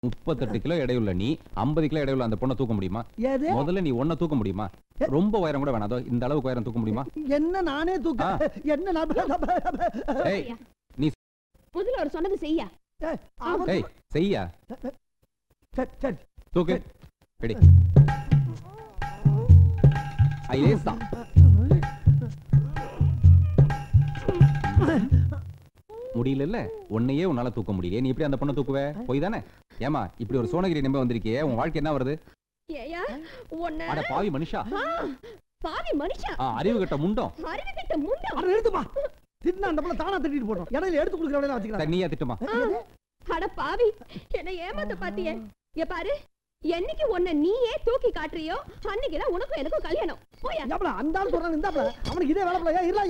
முப்பத்தெட்டு கிலோ எடையுள்ள நீ ஐம்பது கிலோ எடையுள்ள அந்த பொண்ணை தூக்க முடியுமா ஏது முதல்ல நீ ஒன்ன தூக்க முடியுமா ரொம்ப உயரம் கூட வேணாம் அதோ இந்த அளவுக்கு உயரம் தூக்க முடியுமா என்ன நானே தூக்க என்ன நான் ஏய் நீ முதல்ல அவர் சொன்னது செய்யா அவன் ஏய் செய்யா சரி, சரி தூக்கு ரெடி ஐலேசா முடியல உன்னையே உன்னால தூக்க முடியல நீ எப்படி அந்த பொண்ணை தூக்குவ போய் தானே ஏமா இப்படி ஒரு சோனகிரி நம்ப வந்திருக்கியே உன் வாழ்க்கை என்ன வருது ஏயா உன்ன அட பாவி மனுஷா ஆ, பாவி மனுஷா ஆ, அறிவு கட்ட முண்டம் அறிவு கெட்ட முண்டம் அட எழுதுமா திட்டினா அந்த பிள்ளை தானா திட்டிட்டு போட்டோம் இடையில எடுத்து கொடுக்குற வேலையில வச்சுக்கலாம் தண்ணியா திட்டுமா அட பாவி என்ன ஏமாத்த பாத்தியே இங்க பாரு என்னைக்கு உன்னை நீயே தூக்கி காட்டுறியோ அன்னைக்குதான் உனக்கும் எனக்கும் கல்யாணம் போயா அந்த ஆள் சொல்றான் இந்த அவனுக்கு இதே வேலை பிள்ளையா இல்ல